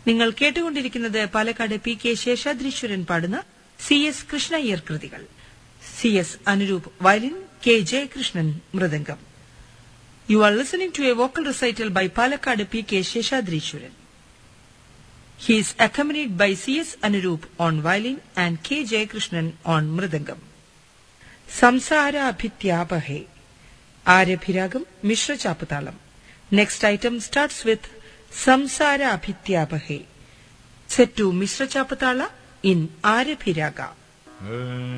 നിങ്ങൾ കേട്ടുകൊണ്ടിരിക്കുന്നത് Palakkad P K Seshadreeswaran പാടുന്ന സി എസ് കൃഷ്ണയ്യർ കൃതികൾ C S Anuroop violin K Jayakrishnan mridangam you are listening to a vocal recital by Palakkad P K Seshadreeswaran He is accompanied by C.S. Anurup on violin and K. Jayakrishnan on mridangam. സംസാര അഭിത്യാപഹേ ആരഭിരാഗം മിശ്ര ചാപ്പുതാളം next item starts with Samsara Abhityapahe set to Mishra Chapputala in ആരഭിരാഗ